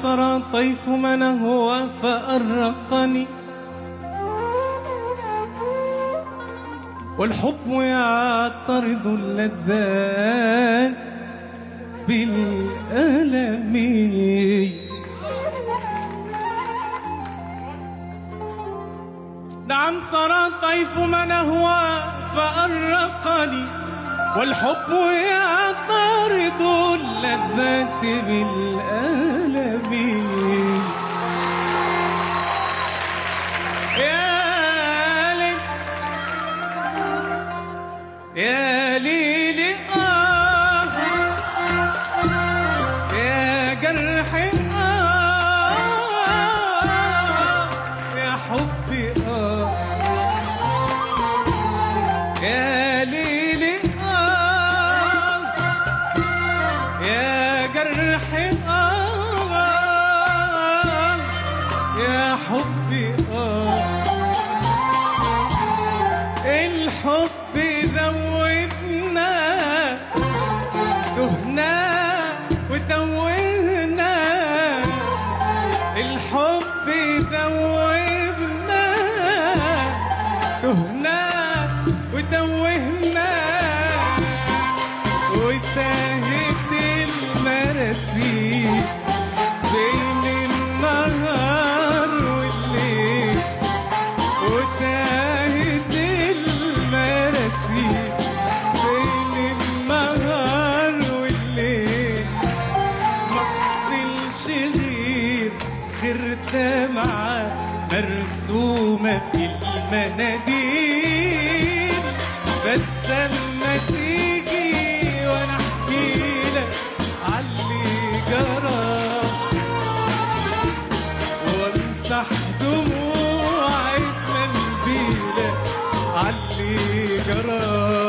سرى طيف من هو فأرقني والحب يعترض اللذات بالألم نعم سرى طيف من هو فأرقني والحب يعترض اللذات بالألم يا ليل يا ليل آه يا جرح آه يا حبي آه يا ليل آه يا جرح آه يا حبي آه الحب ذوبنا تهنا وتوهنا الحب ذوبنا تهنا وتوهنا وتاهت المراسيل بين النهار والليل وتاهت المراسيل بين النهار والليل مصر الشغير خرتة معاه مرسومة في المناديل بس لما تيجي وانا احكي لك عاللي جرى وامسح دموعي بمنديلك عاللي جرى